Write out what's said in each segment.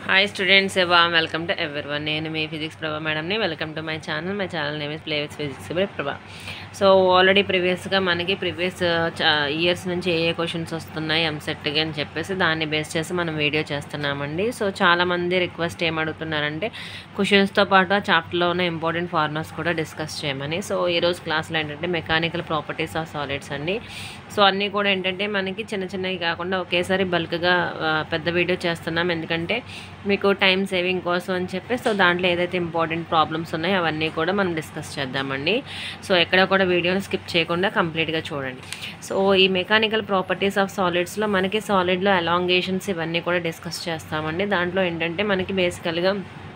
hi students Eva welcome to ever one నేను మీ physics Prabha మేడంని welcome to my channel my channel name is play with physics by Prabha so already ప్రీవియస్గా మనకి previous years నుంచి ఏ ఏ questions వస్తున్నాయి ఎంసెట్కి అని చెప్పేసి దాన్ని బేస్ చేసి మనం వీడియో చేస్తున్నామండి సో చాలామంది రిక్వెస్ట్ ఏం అడుగుతున్నారంటే క్వశ్చన్స్తో పాటు ఆ చాప్టర్లో ఉన్న ఇంపార్టెంట్ ఫార్ములాస్ కూడా డిస్కస్ చేయమని సో ఈరోజు క్లాస్లో ఏంటంటే మెకానికల్ ప్రాపర్టీస్ ఆఫ్ సాలిడ్స్ అండి సో అన్నీ కూడా ఏంటంటే మనకి చిన్న చిన్నవి కాకుండా ఒకేసారి బల్క్గా పెద్ద వీడియో చేస్తున్నాం ఎందుకంటే మీకు టైం సేవింగ్ కోసం అని చెప్పి సో దాంట్లో ఏదైతే ఇంపార్టెంట్ ప్రాబ్లమ్స్ ఉన్నాయో అవన్నీ కూడా మనం డిస్కస్ చేద్దామండి సో ఎక్కడ కూడా వీడియోని స్కిప్ చేయకుండా కంప్లీట్గా చూడండి సో ఈ మెకానికల్ ప్రాపర్టీస్ ఆఫ్ సాలిడ్స్లో మనకి సాలిడ్లో అలాంగేషన్స్ ఇవన్నీ కూడా డిస్కస్ చేస్తామండి దాంట్లో ఏంటంటే మనకి బేసికల్గా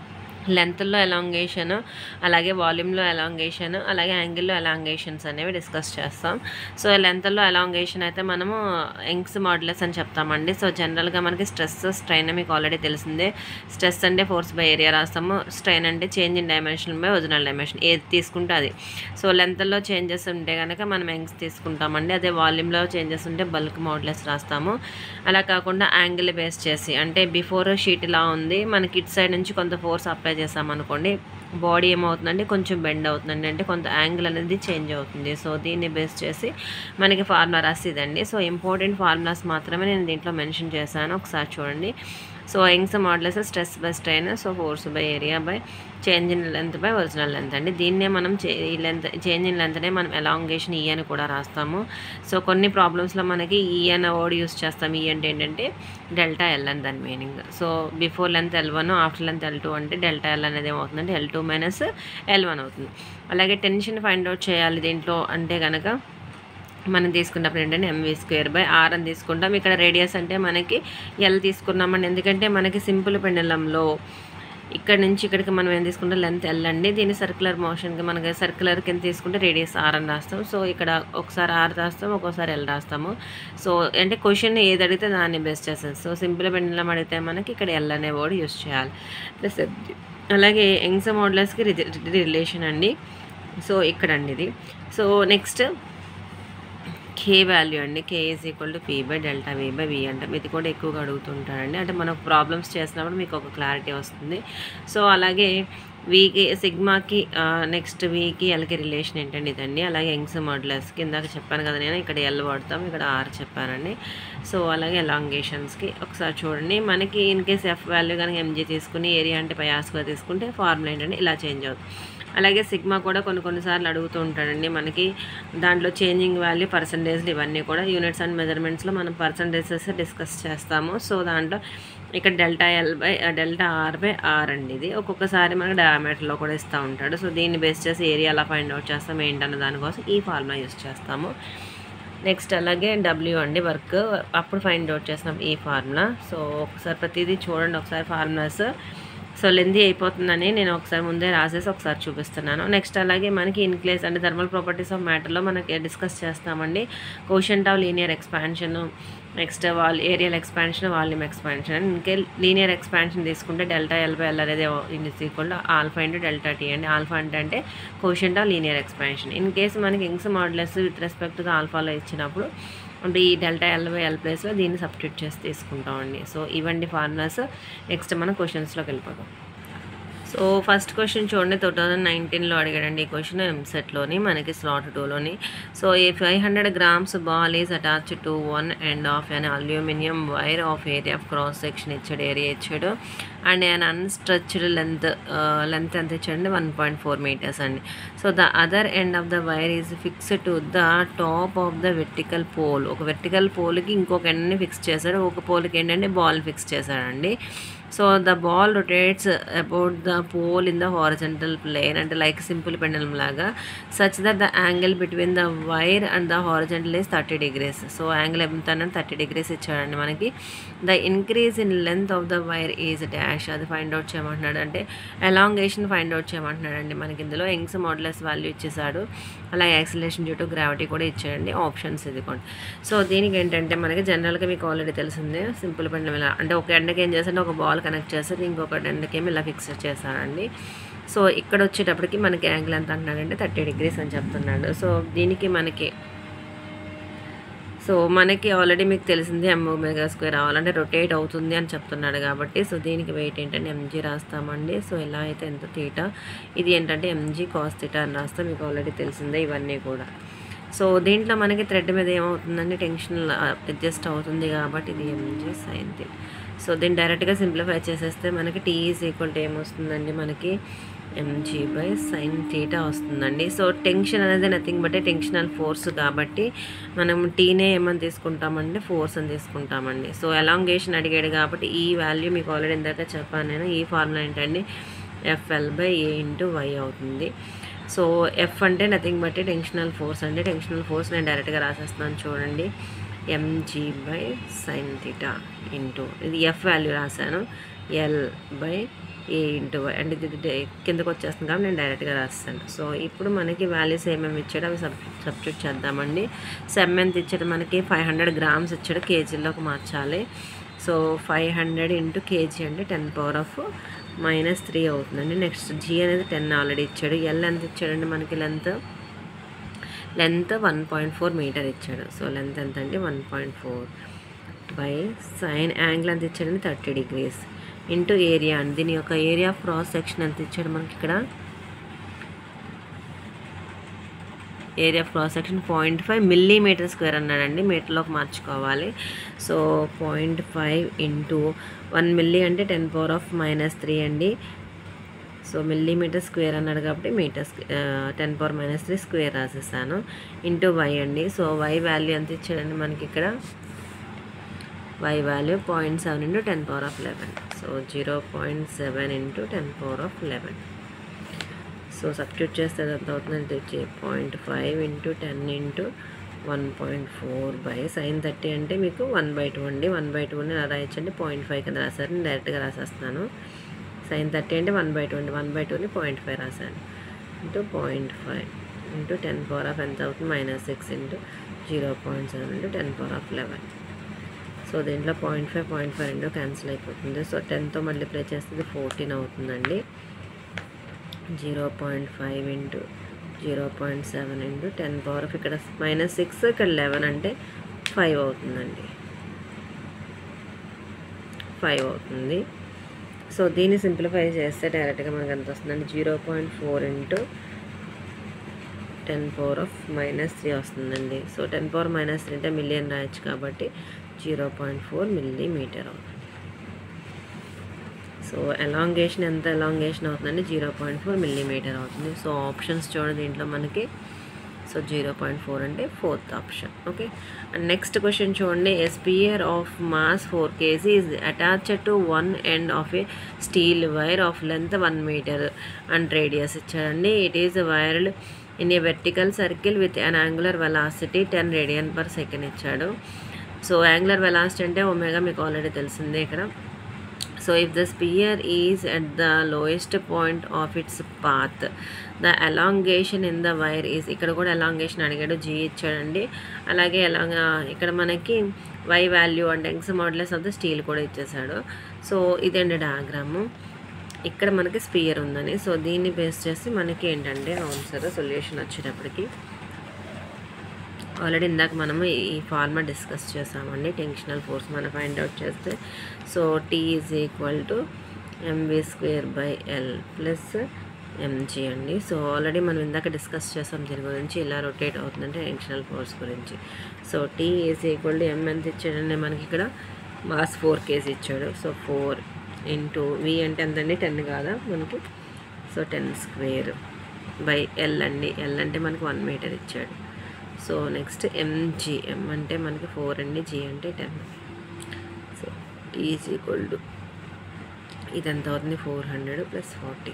లెంత్లో ఎలాంగేషన్ అలాగే వాల్యూమ్లో ఎలాంగేషన్ అలాగే యాంగిల్లో ఎలాంగేషన్స్ అనేవి డిస్కస్ చేస్తాం సో లెంత్లో ఎలాంగేషన్ అయితే మనము యంగ్స్ మాడ్యులస్ అని చెప్తామండి సో జనరల్గా మనకి స్ట్రెస్ స్ట్రైన్ మీకు ఆల్రెడీ తెలిసిందే స్ట్రెస్ అంటే ఫోర్స్ బై ఏరియా రాస్తాము స్ట్రైన్ అంటే change in dimension by original dimension ఏది తీసుకుంటే అది సో లెంత్లో చేంజెస్ ఉంటే కనుక మనం యంగ్స్ తీసుకుంటామండి అదే వాల్యూమ్లో చేంజెస్ ఉంటే బల్క్ మోడ్లెస్ రాస్తాము అలా కాకుండా యాంగిల్ బేస్ చేసి అంటే బిఫోర్ షీట్ ఇలా ఉంది మనకి ఇటు సైడ్ నుంచి కొంత ఫోర్స్ అప్లై చేసామనుకోండి బాడీ ఏమవుతుందంటే కొంచెం బెండ్ అవుతుందండి అంటే కొంత యాంగిల్ అనేది చేంజ్ అవుతుంది సో దీన్ని బేస్ చేసి మనకి ఫార్ములా రాసిదండి సో ఇంపార్టెంట్ ఫార్ములాస్ మాత్రమే నేను దీంట్లో మెన్షన్ చేశాను ఒకసారి చూడండి so Young's modulus stress by strain so force by area by change in length by original length అండి దీన్నే మనం చే ఈ లెంత్ చేంజ్ ఇన్ లెంత్నే మనం ఎలాంగేషన్ ఈ అని కూడా రాస్తాము సో కొన్ని ప్రాబ్లమ్స్లో మనకి ఈ అన్న వర్డ్ యూస్ చేస్తాం ఈ అంటే ఏంటంటే డెల్టా ఎల్ అని దాని meaning so before length L one after length L two అంటే డెల్టా ఎల్ అనేది ఏమవుతుందంటే L two minus L one అవుతుంది అలాగే టెన్షన్ ఫైండ్ అవుట్ చేయాలి దీంట్లో అంటే కనుక మనం తీసుకున్నప్పుడు ఏంటంటే ఎంవీ స్క్వేర్ బై ఆర్ అని తీసుకుంటాం ఇక్కడ రేడియస్ అంటే మనకి ఎల్ తీసుకున్నామండి ఎందుకంటే మనకి సింపుల్ పెండలంలో ఇక్కడ నుంచి ఇక్కడికి మనం ఏం తీసుకుంటే లెంత్ ఎల్ అండి దీన్ని సర్క్యులర్ మోషన్కి మనకి సర్క్యులర్ కింద తీసుకుంటే రేడియస్ ఆర్ అని రాస్తాం సో ఇక్కడ ఒకసారి ఆర్ రాస్తాం ఒక్కోసారి ఎల్ రాస్తాము సో అంటే క్వశ్చన్ ఏది అడిగితే దాన్ని బేస్ చేస్తాం సో సింపుల్ పెండలం అడిగితే మనకి ఇక్కడ ఎల్ అనే వర్డ్ యూస్ చేయాలి ప్లస్ అలాగే యంగ్స్ మోడలర్స్కి రిలేషన్ అండి సో ఇక్కడ అండి ఇది సో నెక్స్ట్ కే వాల్యూ అండి K is equal to P by delta V by V అంటే ఇది కూడా ఎక్కువగా అడుగుతుంటారండి అంటే మనకు ప్రాబ్లమ్స్ చేసినప్పుడు మీకు ఒక క్లారిటీ వస్తుంది సో అలాగే వీకి సిగ్మాకి నెక్స్ట్ వీకి ఎల్కి రిలేషన్ ఏంటండి ఇదండి అలాగే యంగ్స్ మోడలర్స్కి ఇందాక చెప్పాను కదా నేను ఇక్కడ ఎల్ వాడతాం ఇక్కడ ఆర్ చెప్పానండి సో అలాగే ఎలాంగేషన్స్కి ఒకసారి చూడండి మనకి ఇన్ కేస్ ఎఫ్ వాల్యూ కనుక ఎంజీ తీసుకుని ఏరియా అంటే పయాస్గా తీసుకుంటే ఫార్ములా ఏంటంటే ఇలా చేంజ్ అవుతుంది అలాగే సిగ్మా కూడా కొన్ని కొన్నిసార్లు అడుగుతూ ఉంటాడండి మనకి దాంట్లో చేంజింగ్ వాల్యూ పర్సంటేజ్లు ఇవన్నీ కూడా యూనిట్స్ అండ్ మెజర్మెంట్స్లో మనం పర్సంటేజెస్ డిస్కస్ చేస్తాము సో దాంట్లో ఇక్కడ delta L by delta R by R అండి ఇది ఒక్కొక్కసారి మనకి డయామీటర్లో కూడా ఇస్తూ ఉంటాడు సో దీన్ని బేస్ చేసి ఏరియా ఎలా ఫైండ్ అవుట్ చేస్తాం ఏంటన్న దానికోసం ఈ ఫార్ములా యూస్ చేస్తాము నెక్స్ట్ అలాగే డబ్ల్యూ అండి వర్క్ అప్పుడు ఫైండ్ అవుట్ చేస్తాం ఈ ఫార్ములా సో ఒకసారి ప్రతిదీ చూడండి ఒకసారి ఫార్ములాస్ సో లెందీ అయిపోతుందని నేను ఒకసారి ముందే రాసేసి ఒకసారి చూపిస్తున్నాను నెక్స్ట్ అలాగే మనకి ఇన్క్లేస్ అంటే థర్మల్ ప్రాపర్టీస్ ఆఫ్ మ్యాటర్లో మనకి డిస్కస్ చేస్తామండి coefficient of linear expansion next wall areal expansion volume expansion ఇంకే లీనియర్ ఎక్స్పాన్షన్ తీసుకుంటే డెల్టా ఎల్ బై ఎల్ అనేది is equal alpha into delta T అండి ఆల్ఫా అంటే అంటే coefficient of linear expansion in case మనకి Young's modulus with రెస్పెక్ట్గా ఆల్ఫాలో ఇచ్చినప్పుడు అంటే ఈ డెల్టా ఎల్ బై ఎల్ ప్లేస్లో దీన్ని సబ్స్టిట్యూట్ చేసి తీసుకుంటామండి సో ఇవండి ఫార్ములాస్ నెక్స్ట్ మనం క్వశ్చన్స్లోకి వెళ్ళిపోతాం సో ఫస్ట్ క్వశ్చన్ చూడండి టూ థౌజండ్ నైన్టీన్లో అడిగాడండి ఈ క్వశ్చన్ ఎంసెట్లోని మనకి స్లాట్ టూలోని సో ఈ five hundred grams ball is attach to one end of an aluminium wire of area of cross section ఇచ్చాడు ఏరియా ఇచ్చాడు and an unstretched length length ఎంత ఇచ్చాడండి వన్ పాయింట్ ఫోర్ మీటర్స్ అండి so the other end of the wire is fixed to the top of the vertical pole ఒక vertical పోల్కి ఇంకొక ఎండ్ని fix చేశాడు ఒక పోల్కి ఏంటంటే బాల్ ఫిక్స్ చేశాడండి so the ball rotates about the pole in the horizontal plane అంటే లైక్ సింపుల్ పెండలం లాగా such that the angle between the wire and the horizontal is thirty degrees so angle ఎంత అంటే thirty degrees ఇచ్చాడండి మనకి the increase in length of the wire is dash అది find out చేయమంటున్నాడు అంటే elongation find out చేయమంటున్నాడు అండి మనకి ఇందులో యంగ్స్ మోడలెస్ వాల్యూ ఇచ్చేసాడు అలాగే యాక్సిలేషన్ డ్యూ టు గ్రావిటీ కూడా ఇచ్చాడండి ఆప్షన్స్ ఇది కూడా సో దీనికి ఏంటంటే మనకి జనరల్గా మీకు ఆల్రెడీ తెలిసిందే సింపుల్ పెండలం ఇలా అంటే ఒక ఎండకి ఏం చేస్తారంటే ఒక బాల్ కనెక్ట్ చేస్తారు ఇంకొక ఎండకేమో ఇలా ఫిక్స్ చేస్తారండి సో ఇక్కడ వచ్చేటప్పటికి మనకి యాంగిల్ ఎంత అంటున్నాడంటే థర్టీ డిగ్రీస్ అని చెప్తున్నాడు సో దీనికి మనకి సో సో మనకి ఆల్రెడీ మీకు తెలిసింది ఎం ఒమేగా స్క్వేర్ రావాలంటే రొటేట్ అవుతుంది అని చెప్తున్నాడు కాబట్టి సో దీనికి వెయిట్ ఏంటంటే ఎంజీ రాస్తామండి సో ఎలా అయితే ఎంత తీటా ఇది ఏంటంటే ఎంజీ కాస్ తీటా అని రాస్తాం మీకు ఆల్రెడీ తెలిసిందే ఇవన్నీ కూడా సో దీంట్లో మనకి థ్రెడ్ మీద ఏమవుతుందంటే టెన్షన్ అడ్జస్ట్ అవుతుంది కాబట్టి ఇది ఎంజీ సైన్ తీటా సో దీన్ని డైరెక్ట్గా సింప్లిఫై చేసేస్తే మనకి టీ ఈజ్ ఈక్వల్ టు ఏమొస్తుందండి మనకి ఎంజీ బై సైన్ థీటా వస్తుందండి సో టెన్షన్ అనేది నథింగ్ బట్ టెన్షనల్ ఫోర్స్ కాబట్టి మనం టీనే ఏమని తీసుకుంటామంటే ఫోర్స్ అని తీసుకుంటామండి సో ఎలాంగేషన్ అడిగాడు కాబట్టి ఈ వాల్యూ మీకు ఆల్రెడీ ఇందాక చెప్పాను నేను ఈ ఫార్ములా ఏంటండి F L by A into Y అవుతుంది సో ఎఫ్ అంటే నథింగ్ బట్ టెన్షనల్ ఫోర్స్ అంటే టెన్షనల్ ఫోర్స్ నేను డైరెక్ట్గా రాసేస్తున్నాను చూడండి m g by sine theta into ఇది ఎఫ్ వాల్యూ రాశాను L by A into Y అంటే ఇది డే- కిందకు వచ్చేస్తుంది కాబట్టి నేను డైరెక్ట్గా రాస్తాను సో ఇప్పుడు మనకి వాల్యూస్ ఏమేమి ఇచ్చాడో అవి సబ్ సబ్స్టిట్యూట్ చేద్దామండి సెమ్ ఎంత ఇచ్చాడు మనకి ఫైవ్ హండ్రెడ్ గ్రామ్స్ ఇచ్చాడు కేజీలోకి మార్చాలి so five hundred into k g అంటే ten power of minus three అవుతుందండి నెక్స్ట్ జీ అనేది టెన్ ఆల్రెడీ ఇచ్చాడు ఎల్ ఎంత ఇచ్చాడండి మనకి length length one point four metre ఇచ్చాడు సో లెంత్ ఎంత అండి one point four by sine angle ఎంత ఇచ్చాడండి థర్టీ డిగ్రీస్ ఇంటూ ఏరియా అండి దీని యొక్క ఏరియా ఆఫ్ క్రాస్ సెక్షన్ ఎంత ఇచ్చాడు మనకి ఇక్కడ area of cross section point five millimetre square అన్నాడండి మీటర్లోకి మార్చుకోవాలి so point five into one milli అంటే ten power of minus three అండి సో మిల్లీమీటర్ స్క్వేర్ అన్నాడు కాబట్టి metre ten power minus three square రాసేసాను ఇంటూ వై అండి సో వై వాల్యూ ఎంత ఇచ్చాడండి మనకి ఇక్కడ Y value point seven into ten power of eleven so zero point seven into ten power of eleven so substitute చేస్తే ఎంత అవుతుందంటే వచ్చి point five into ten into one point four by sine thirty అంటే మీకు one by two అండి one by two అని రాయొచ్చండి point five కింద రాశారు నేను డైరెక్ట్గా రాసేస్తున్నాను సైన్ థర్టీ అంటే వన్ బై టూ అండి వన్ బై టూని పాయింట్ ఫైవ్ రాశాను into point five into ten power of ఎంత అవుతుంది minus six into zero point seven into ten power of eleven so దీంట్లో పాయింట్ ఫైవ్ పాయింట్ ఫైవ్ రెండు cancel అయిపోతుంది so టెన్తో మళ్ళీ ప్లే చేస్తే ఫోర్టీన్ అవుతుందండి zero point five into zero point seven into ten power of ఇక్కడ minus six ఇక్కడ eleven అంటే ఫైవ్ అవుతుందండి ఫైవ్ అవుతుంది సో దీన్ని సింప్లిఫై చేస్తే డైరెక్ట్గా మనకు ఎంత వస్తుందండి zero point four into ten power of minus three వస్తుందండి so ten power minus three అంటే మిలియన్ రాయొచ్చు కాబట్టి జీరో పాయింట్ ఫోర్ మిల్లీమీటర్ అవుతుంది సో ఎలాంగేషన్ ఎంత ఎలాంగేషన్ అవుతుందండి జీరో పాయింట్ ఫోర్ మిల్లీమీటర్ అవుతుంది సో ఆప్షన్స్ చూడండి దీంట్లో మనకి సో జీరో పాయింట్ ఫోర్ అంటే fourth option okay and next question చూడండి sphere of mass four k g is attached to one end of a steel wire of length one metre and radius ఇచ్చారండి it is whirled in a vertical circle with an angular velocity ten radian per second ఇచ్చాడు so angular velocity అంటే omega మీకు already తెలిసిందే ఇక్కడ so if the sphere is at the lowest point of its path the elongation in the wire is ఇక్కడ కూడా elongation అడిగాడు G ఇచ్చాడండి అలాగే ఎలాగ ఇక్కడ మనకి Y value and Young's modulus of the steel కూడా ఇచ్చేసాడు సో ఇదండి డయాగ్రాము ఇక్కడ మనకి స్పియర్ ఉందని సో దీన్ని బేస్ చేసి మనకి ఏంటంటే ఆన్సర్ సొల్యూషన్ వచ్చేటప్పటికి ఆల్రెడీ ఇందాక మనము ఈ ఫార్ములా డిస్కస్ చేసామండి టెన్షనల్ ఫోర్స్ మనం ఫైండ్ అవుట్ చేస్తే so T is equal to m v square by L plus m g అండి సో ఆల్రెడీ మనం ఇందాక డిస్కస్ చేసాం దీని గురించి ఇలా రొటేట్ అవుతుందంటే టెన్షనల్ ఫోర్స్ గురించి so T is equal to M ఎంత ఇచ్చాడండి మనకి ఇక్కడ మాస్ ఫోర్ కేజీ ఇచ్చాడు సో ఫోర్ ఇంటూ వి అంటే ఎంతండి టెన్ కాదా మనకి so ten square by L అండి ఎల్ అంటే మనకి వన్ మీటర్ ఇచ్చాడు సో నెక్స్ట్ ఎంజీ ఎం అంటే మనకి ఫోర్ అండి జీ అంటే ten so T is equal to ఇది ఎంత అవుతుంది four hundred plus forty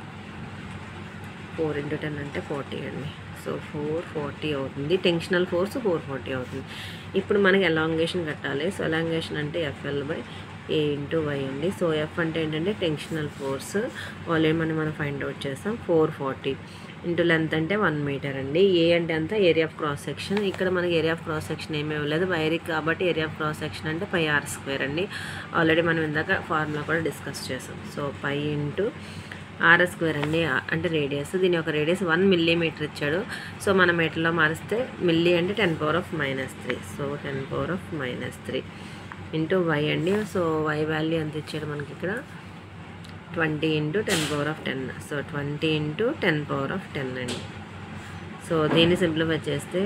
four into ten అంటే ఫార్టీ అండి సో ఫోర్ ఫార్టీ అవుతుంది టెన్షనల్ ఫోర్స్ ఫోర్ ఫార్టీ అవుతుంది ఇప్పుడు మనకి ఎలాంగేషన్ కట్టాలి సో ఎలాంగేషన్ అంటే FL by A into Y అండి సో ఎఫ్ అంటే ఏంటంటే టెన్షనల్ ఫోర్స్ ఆల్రెడీ మనం మనం ఫైండ్ అవుట్ చేస్తాం ఫోర్ ఫార్టీ ఇంటూ లెంత్ అంటే వన్ మీటర్ అండి ఏ అంటే అంత ఏరియా ఆఫ్ క్రాస్ సెక్షన్ ఇక్కడ మనకి ఏరియా ఆఫ్ క్రాస్ సెక్షన్ ఏమీ ఇవ్వలేదు వైరిక్ కాబట్టి ఏరియా ఆఫ్ క్రాస్ సెక్షన్ అంటే పై ఆర్ స్క్వేర్ అండి ఆల్రెడీ మనం ఇందాక ఫార్ములా కూడా డిస్కస్ చేసాం so pi into R square అండి ఆ- అంటే రేడియస్ దీని యొక్క రేడియస్ వన్ మిల్లీమీటర్ ఇచ్చాడు సో మనం మీటర్లో మారిస్తే మిల్లీ అంటే ten power of minus three so ten power of minus three into Y అండి సో వై వాల్యూ ఎంత ఇచ్చాడు మనకి ఇక్కడ twenty into ten power of ten so twenty into ten power of ten అండి సో దీన్ని simplify చేస్తే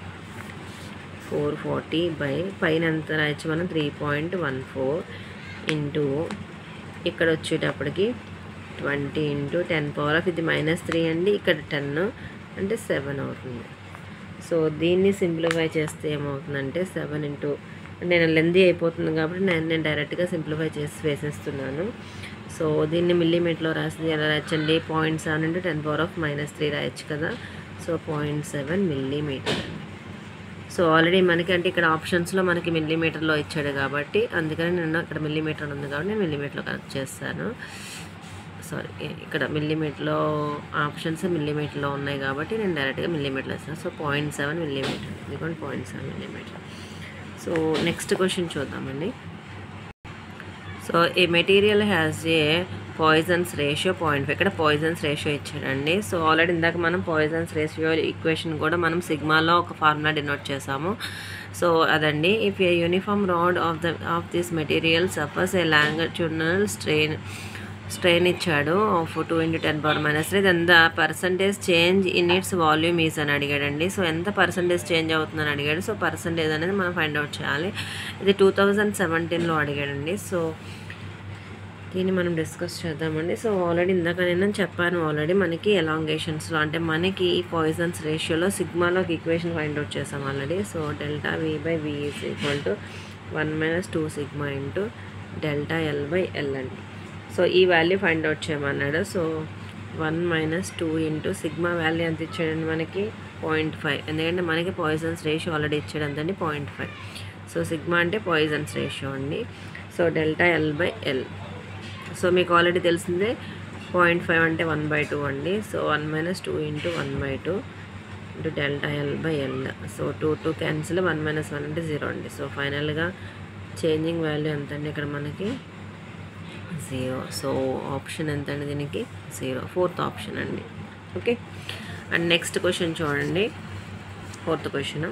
four forty by పైన ఎంత రాయొచ్చు మనం three point one four into ఇక్కడ వచ్చేటప్పటికి twenty into ten power of ఇది మైనస్ త్రీ అండి ఇక్కడ టెన్ అంటే సెవెన్ అవుతుంది సో దీన్ని సింప్లిఫై చేస్తే ఏమవుతుందంటే సెవెన్ ఇంటూ నేను లెందీ అయిపోతుంది కాబట్టి నేను నేను డైరెక్ట్గా సింప్లిఫై చేసి వేసేస్తున్నాను సో దీన్ని మిల్లీమీటర్లో రాసింది ఎలా రాయొచ్చండి point seven into ten power of minus three రాయొచ్చు కదా సో పాయింట్ సెవెన్ మిల్లీమీటర్ అండి సో ఆల్రెడీ మనకి అంటే ఇక్కడ ఆప్షన్స్లో మనకి మిల్లీమీటర్లో ఇచ్చాడు కాబట్టి అందుకని నేను ఇక్కడ మిల్లీమీటర్ ఉంది కాబట్టి నేను మిల్లీమీటర్లో కనెక్ట్ చేస్తాను సారీ ఇక్కడ మిల్లీమీటర్లో ఆప్షన్స్ మిల్లీమీటర్లో ఉన్నాయి కాబట్టి నేను డైరెక్ట్గా మిల్లీమీటర్లో ఇస్తాను సో పాయింట్ సెవెన్ మిల్లీమీటర్ ఇదిగోండి point seven millimetre so next question చూద్దామండి so a material has a Poisson's ratio point ఇక్కడ పాయిజన్స్ రేషియో ఇచ్చాడండి సో ఆల్రెడీ ఇందాక మనం పాయిజన్స్ రేషియో ఈక్వేషన్ కూడా మనం సిగ్మాలో ఒక ఫార్ములా డినోట్ చేసాము సో అదండి if a uniform rod of the of this material suffers a longitudinal strain strain ఇచ్చాడు of two into ten power minus three ఎంత percentage change in it's volume is అని అడిగాడండి సో ఎంత percentage change అవుతుందని అడిగాడు so percentage అనేది మనం find out చేయాలి ఇది టూ థౌజండ్ సెవెంటీన్లో అడిగాడండి సో దీన్ని మనం డిస్కస్ చేద్దామండి సో ఆల్రెడీ ఇందాక నేను చెప్పాను ఆల్రెడీ మనకి ఎలాంగేషన్స్లో అంటే మనకి ఈ పాయిజన్స్ రేషియోలో సిగ్మాలోకి ఈక్వేషన్ ఫైండ్ అవుట్ చేసాం already so delta V by V is equal to one minus two sigma into delta L by L అండి సో ఈ వాల్యూ ఫైండ్ అవుట్ చేయమన్నాడు so one minus two into sigma value ఎంత ఇచ్చాడండి మనకి point five ఎందుకంటే మనకి Poisson's ratio already ఇచ్చాడు అంతండి పాయింట్ ఫైవ్ సో సిగ్మా అంటే పాయిజన్స్ రేషియో అండి so delta L by L so మీకు ఆల్రెడీ తెలిసిందే పాయింట్ ఫైవ్ అంటే వన్ బై టూ అండి so one minus two into one by two into delta L by L so two two cancel one minus one అంటే zero అండి so ఫైనల్గా changing value ఎంత అండి ఇక్కడ మనకి జీరో సో ఆప్షన్ ఎంత అండి దీనికి జీరో ఫోర్త్ ఆప్షన్ అండి ఓకే అండ్ నెక్స్ట్ క్వశ్చన్ చూడండి ఫోర్త్ క్వశ్చన్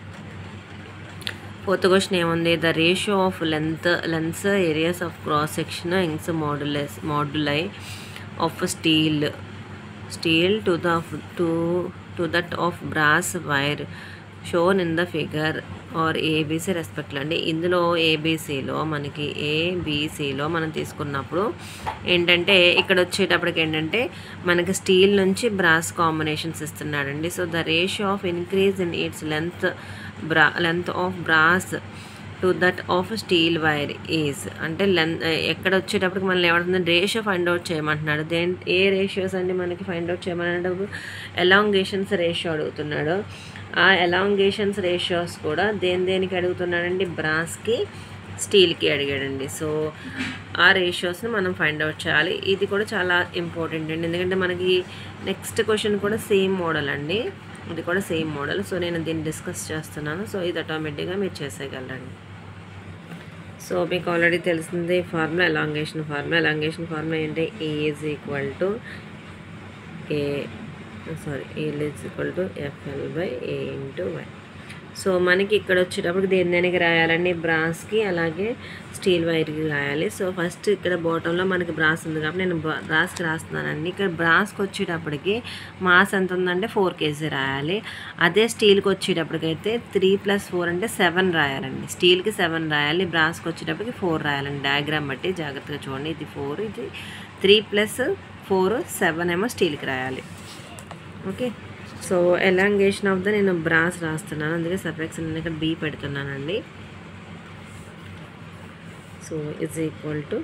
ఫోర్త్ క్వశ్చన్ ఏముంది the ratio of length lengths areas of cross section Young's modulus moduli of steel steel to the to to that of brass wire shown in the figure are ABC respect అండి ఇందులో ఏబీసీలో మనకి ఏబీసీలో మనం తీసుకున్నప్పుడు ఏంటంటే ఇక్కడ వచ్చేటప్పటికి ఏంటంటే మనకి స్టీల్ నుంచి బ్రాస్ కాంబినేషన్స్ ఇస్తున్నాడండి so the ratio of increase in its length bra length of brass to that of steel wire is అంటే లెన్ ఎక్కడ వచ్చేటప్పటికి మనల్ని ఏమంటుంది రేషియో ఫైండ్ అవుట్ చేయమంటున్నాడు దేని ఏ రేషియోస్ అండి మనకి ఫైండ్ అవుట్ చేయమన్నాడు ఎలాంగేషన్స్ రేషియో అడుగుతున్నాడు ఆ ఎలాంగేషన్స్ రేషియోస్ కూడా దేని దేనికి అడుగుతున్నాడండి బ్రాస్కి స్టీల్కి అడిగాడండి సో ఆ రేషియోస్ని మనం ఫైండ్ అవుట్ చేయాలి ఇది కూడా చాలా ఇంపార్టెంట్ అండి ఎందుకంటే మనకి నెక్స్ట్ క్వశ్చన్ కూడా సేమ్ మోడల్ అండి ఇది కూడా సేమ్ మోడల్ సో నేను దీన్ని డిస్కస్ చేస్తున్నాను సో ఇది ఆటోమేటిక్గా మీరు చేసేయగలరండి సో మీకు ఆల్రెడీ తెలిసింది formula elongation formula elongation formula ఏంటి A is equal to A sorry A is equal to FL by A into Y so మనకి ఇక్కడ వచ్చేటప్పుడు దేని దేనికి రాయాలండి బ్రాస్కి అలాగే స్టీల్ వైర్కి రాయాలి సో ఫస్ట్ ఇక్కడ బాటంలో మనకి బ్రాస్ ఉంది కాబట్టి నేను బ్రా- బ్రాస్కి రాస్తున్నానండి ఇక్కడ బ్రాస్కి వచ్చేటప్పటికి మాస్ ఎంత ఉందంటే ఫోర్ కేజీ రాయాలి అదే స్టీల్కి వచ్చేటప్పటికైతే త్రీ ప్లస్ ఫోర్ అంటే సెవెన్ రాయాలండి స్టీల్కి సెవెన్ రాయాలి బ్రాస్కి వచ్చేటప్పటికి ఫోర్ రాయాలండి డయాగ్రామ్ బట్టి జాగ్రత్తగా చూడండి ఇది ఫోర్ ఇది త్రీ ప్లస్ ఫోర్ సెవెన్ ఏమో స్టీల్కి రాయాలి okay so elongation of the నేను బ్రాస్ రాస్తున్నాను అందుకే సఫెక్స్ నేను ఇక్కడ బీ పెడుతున్నానండి so is equal to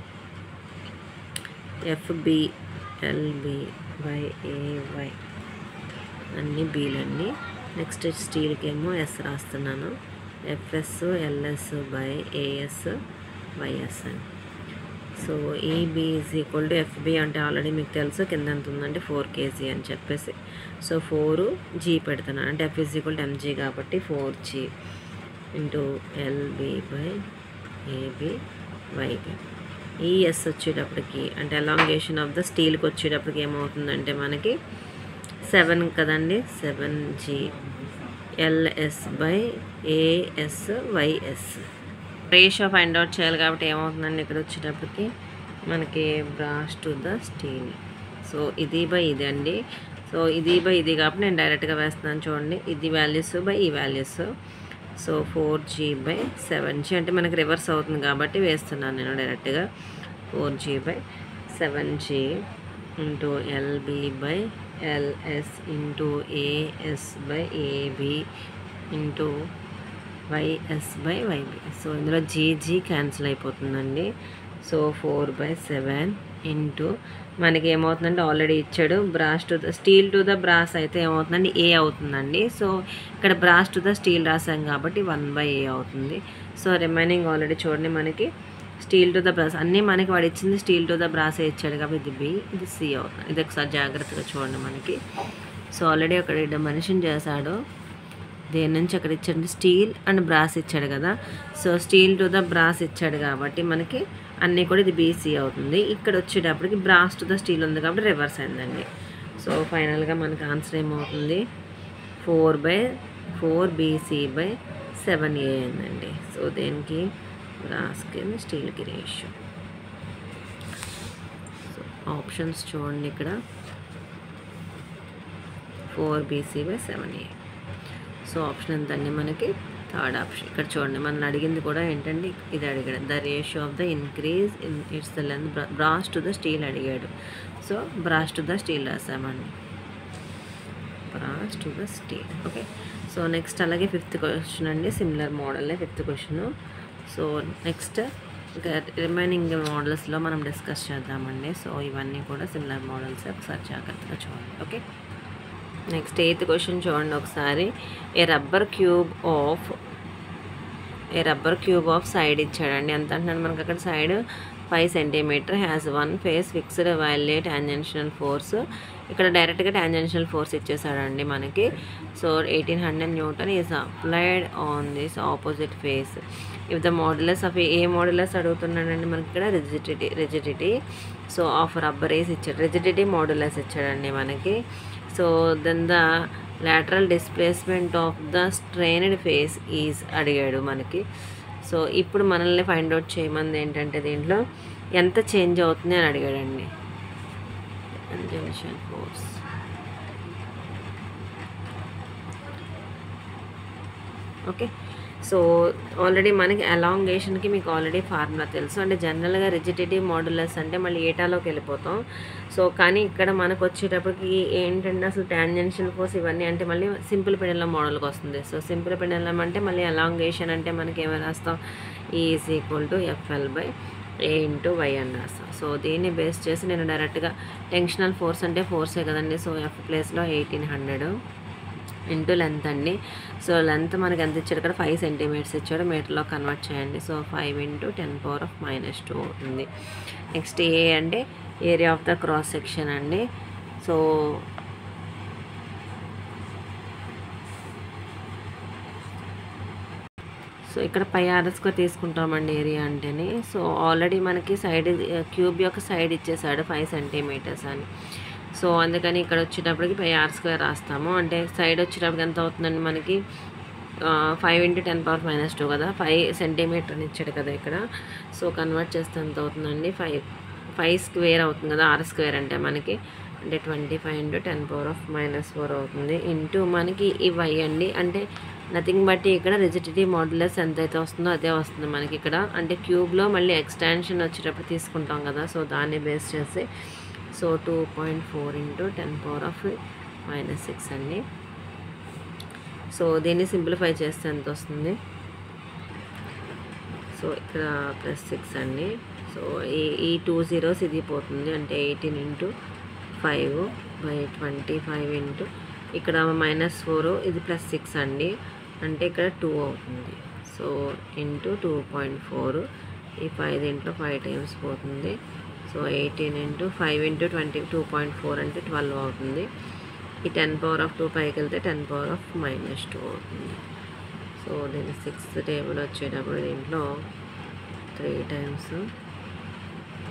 FB LB by AY అన్ని బీలన్నీ నెక్స్ట్ స్టీల్కి ఏమో ఎస్ రాస్తున్నాను FS LS by AS YS అని so EB is equal to FB అంటే ఆల్రెడీ మీకు తెలుసు కింద ఎంత ఉందంటే ఫోర్ కేజీ అని చెప్పేసి సో ఫోర్ జీ పెడుతున్నాను అంటే F is equal to MG కాబట్టి four G into LB by AB YB ఈ ఎస్ వచ్చేటప్పటికి అంటే అలాంగేషన్ ఆఫ్ ద స్టీల్కి వచ్చేటప్పటికి ఏమవుతుందంటే మనకి సెవెన్ కదండి seven G LS by AS YS ratio find out చేయాలి కాబట్టి ఏమవుతుందండి ఇక్కడ వచ్చేటప్పటికి మనకి brass to the steel so ఇది బై ఇది అండి సో ఇది బై ఇది కాబట్టి నేను డైరెక్ట్గా వేస్తున్నాను చూడండి ఇది వాల్యూస్ బై ఈ values so four G by seven G అంటే మనకి రివర్స్ అవుతుంది కాబట్టి వేస్తున్నాను నేను డైరెక్ట్గా four G by seven G into LB by LS into AS by AB into YS by YB so ఇందులో జీజీ క్యాన్సిల్ అయిపోతుందండి so four by seven into మనకి ఏమవుతుందంటే ఆల్రెడీ ఇచ్చాడు brass to the steel to the brass అయితే ఏమవుతుందండి ఏ అవుతుందండి so ఇక్కడ బ్రాస్ టు ద స్టీల్ రాసాం కాబట్టి వన్ బై ఏ అవుతుంది సో రిమైనింగ్ ఆల్రెడీ చూడండి మనకి స్టీల్ టు ద బ్రాస్ అన్నీ మనకి వాడు ఇచ్చింది స్టీల్ టు ద బ్రాసే ఇచ్చాడు కాబట్టి ఇది బి ఇది సి అవుతుంది ఇది ఒకసారి జాగ్రత్తగా చూడండి మనకి సో ఆల్రెడీ అక్కడ ఇక్కడ మెన్షన్ చేశాడు దేని నుంచి అక్కడ ఇచ్చాడు స్టీల్ అండ్ బ్రాస్ ఇచ్చాడు కదా so steel to the brass ఇచ్చాడు కాబట్టి మనకి అన్నీ కూడా ఇది బీసీ అవుతుంది ఇక్కడ వచ్చేటప్పటికి బ్రాస్ టు ద స్టీల్ ఉంది కాబట్టి రివర్స్ అయిందండి సో ఫైనల్గా మనకి ఆన్సర్ ఏమవుతుంది four by four BC by seven A అయిందండి సో దేనికి బ్రాస్కి స్టీల్కి రేషియో సో ఆప్షన్స్ చూడండి ఇక్కడ four BC by seven A so option ఎంతండి మనకి థర్డ్ ఆప్షన్ ఇక్కడ చూడండి మనం అడిగింది కూడా ఏంటంటే ఇది అడిగాడు the ratio of the increase in its the length brass to the steel అడిగాడు so brass to the steel రాసామండి brass to the steel okay so next అలాగే ఫిఫ్త్ క్వశ్చన్ అండి సిమిలర్ మోడలే ఫిఫ్త్ క్వశ్చన్ సో నెక్స్ట్ ఇంకా remaining మోడల్స్లో మనం discuss చేద్దామండి so ఇవన్నీ కూడా సిమిలర్ మోడల్స్ ఒకసారి జాగ్రత్తగా చూడండి ఓకే నెక్స్ట్ ఎయిత్ క్వశ్చన్ చూడండి ఒకసారి a rubber cube of a rubber cube of side ఇచ్చాడండి ఎంత అంటున్నాను మనకి అక్కడ side five centimetre has one face fixed while tangential force ఇక్కడ డైరెక్ట్గా టాంజెన్షియల్ ఫోర్స్ ఇచ్చేసాడండి మనకి so eighteen hundred newton is applied on this opposite face if the modulus of a modulus అడుగుతున్నాడండి మనకి ఇక్కడ rigidity rigidity so of rubber is ఇచ్చాడు rigidity modulus ఇచ్చాడండి మనకి so then the lateral displacement of the strained face is అడిగాడు మనకి so ఇప్పుడు మనల్ని ఫైండ్ అవుట్ చేయమంది ఏంటంటే దీంట్లో ఎంత చేంజ్ అవుతుంది అని అడిగాడండి junction force okay so already మనకి అలాంగేషన్కి మీకు ఆల్రెడీ ఫార్ములా తెలుసు అంటే జనరల్గా రిజిడిటీ మోడులస్ అంటే మళ్ళీ ఏటాలోకి వెళ్ళిపోతాం సో కానీ ఇక్కడ మనకు వచ్చేటప్పటికి ఏంటంటే అసలు టాంజెన్షియల్ ఫోర్స్ ఇవన్నీ అంటే మళ్ళీ సింపుల్ పెండలం మోడల్కి వస్తుంది సో సింపుల్ పెండలం అంటే మళ్ళీ అలాంగేషన్ అంటే మనకి ఏమైనా రాస్తాం is equal to FL by A into Y అని రాస్తాం సో దీన్ని బేస్ చేసి నేను డైరెక్ట్గా టెన్షనల్ ఫోర్స్ అంటే ఫోర్సే కదండి సో ఎఫ్ ప్లేస్లో ఎయిటీన్ హండ్రెడ్ ఇంటూ లెంత్ అండి సో లెంత్ మనకి ఎంత ఇచ్చాడు ఇక్కడ ఫైవ్ సెంటీమీటర్స్ ఇచ్చాడు మీటర్లో కన్వర్ట్ చేయండి so five into ten power of minus two అవుతుంది నెక్స్ట్ ఏ అంటే area of the cross section అండి సో సో ఇక్కడ పై ఆర్ఎస్గా తీసుకుంటామండి ఏరియా అంటేనే సో ఆల్రెడీ మనకి సైడ్ క్యూబ్ యొక్క సైడ్ ఇచ్చేసాడు ఫైవ్ సెంటీమీటర్స్ అని సో అందుకని ఇక్కడ వచ్చేటప్పటికి పై ఆర్ స్క్వేర్ రాస్తాము అంటే సైడ్ వచ్చేటప్పటికి ఎంత అవుతుందండి మనకి five into ten power minus two కదా ఫైవ్ సెంటీమీటర్ అని ఇచ్చాడు కదా ఇక్కడ సో కన్వర్ట్ చేస్తే ఎంత అవుతుందండి ఫైవ్ ఫైవ్ స్క్వేర్ అవుతుంది కదా ఆర్ స్క్వేర్ అంటే మనకి అంటే twenty five into ten power of minus four అవుతుంది ఇంటూ మనకి ఈ వై అండి అంటే నథింగ్ బట్టి ఇక్కడ రిజిడిటీ మోడ్యులస్ ఎంత అయితే వస్తుందో అదే వస్తుంది మనకి ఇక్కడ అంటే క్యూబ్లో మళ్ళీ ఎక్స్టెన్షన్ వచ్చేటప్పుడు తీసుకుంటాం కదా సో దాన్ని బేస్ చేసి so two point four into ten power of minus six అండి సో దీన్ని సింప్లిఫై చేస్తే ఎంత వస్తుంది సో ఇక్కడ ప్లస్ సిక్స్ అండి సో ఈ ఈ టూ జీరోస్ ఇది పోతుంది అంటే eighteen into five by twenty five into ఇక్కడ మైనస్ ఫోర్ ఇది ప్లస్ సిక్స్ అండి అంటే ఇక్కడ టూ అవుతుంది so into two point four ఈ ఫైవ్ దీంట్లో ఫైవ్ టైమ్స్ పోతుంది so eighteen into five into twenty two point four అంటే ట్వెల్వ్ అవుతుంది ఈ టెన్ పవర్ ఆఫ్ టూ పైకి వెళ్తే ten power of minus two అవుతుంది సో దీని సిక్స్త్ టేబుల్ వచ్చేటప్పుడు దీంట్లో త్రీ టైమ్స్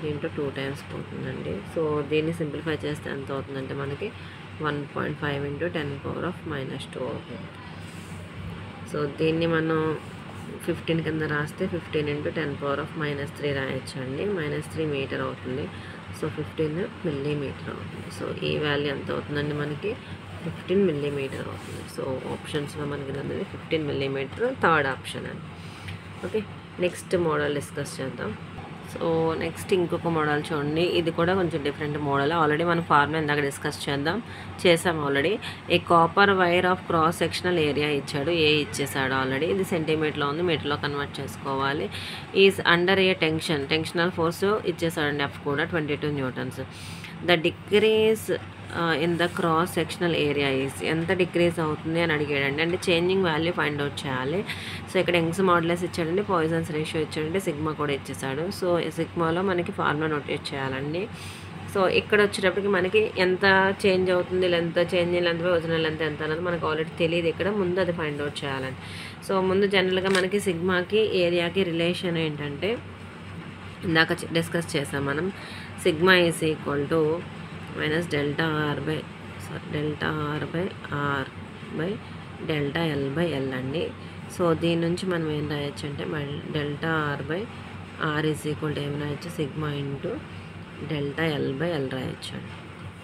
దీంట్లో టూ టైమ్స్ పోతుందండి సో దీన్ని సింప్లిఫై చేస్తే ఎంత అవుతుందంటే మనకి one point five into ten power of minus two అవుతుంది సో దీన్ని మనం ఫిఫ్టీన్ కింద రాస్తే fifteen into ten power of minus three రాయొచ్చు అండి మైనస్ త్రీ మీటర్ అవుతుంది సో ఫిఫ్టీన్ మిల్లీమీటర్ అవుతుంది సో ఈ వాల్యూ ఎంత అవుతుందండి మనకి ఫిఫ్టీన్ మిల్లీమీటర్ అవుతుంది సో ఆప్షన్స్లో మనకి ఉన్నది ఫిఫ్టీన్ మిల్లీమీటర్ థర్డ్ ఆప్షన్ అండి ఓకే నెక్స్ట్ మోడల్ డిస్కస్ చేద్దాం సో నెక్స్ట్ ఇంకొక మోడల్ చూడండి ఇది కూడా కొంచెం డిఫరెంట్ మోడల్ ఆల్రెడీ మనం ఫార్ములా ఇందాక డిస్కస్ చేద్దాం చేసాం already a copper wire of cross sectional area ఇచ్చాడు ఏ ఇచ్చేసాడు ఆల్రెడీ ఇది సెంటీమీటర్లో ఉంది మీటర్లో కన్వర్ట్ చేసుకోవాలి is under a tension tensional force ఇచ్చేసాడండి ఎఫ్ కూడా twenty two newtons the decrease in the cross sectional area is ఎంత డిక్రీజ్ అవుతుంది అని అడిగాడండి అంటే చేంజింగ్ వాల్యూ ఫైండ్ అవుట్ చేయాలి సో ఇక్కడ యంగ్స్ మోడలెస్ ఇచ్చాడండి పాయిజన్స్ రేషియో ఇచ్చాడండి సిగ్మా కూడా ఇచ్చేసాడు సో సిగ్మాలో మనకి ఫార్ములా నోటేట్ చేయాలండి సో ఇక్కడ వచ్చేటప్పటికి మనకి ఎంత చేంజ్ అవుతుంది length change length original length ఎంత అనేది మనకు ఆల్రెడీ తెలియదు ఇక్కడ ముందు అది ఫైండ్ అవుట్ చేయాలండి సో ముందు జనరల్గా మనకి సిగ్మాకి ఏరియాకి రిలేషన్ ఏంటంటే ఇందాక డిస్కస్ చేసాం మనం sigma is equal to minus delta R by sorry delta R by R by delta L by L అండి సో దీని నుంచి మనం ఏం రాయొచ్చు అంటే delta R by R is equal to ఏం రాయొచ్చు sigma into delta L by L రాయొచ్చు అండి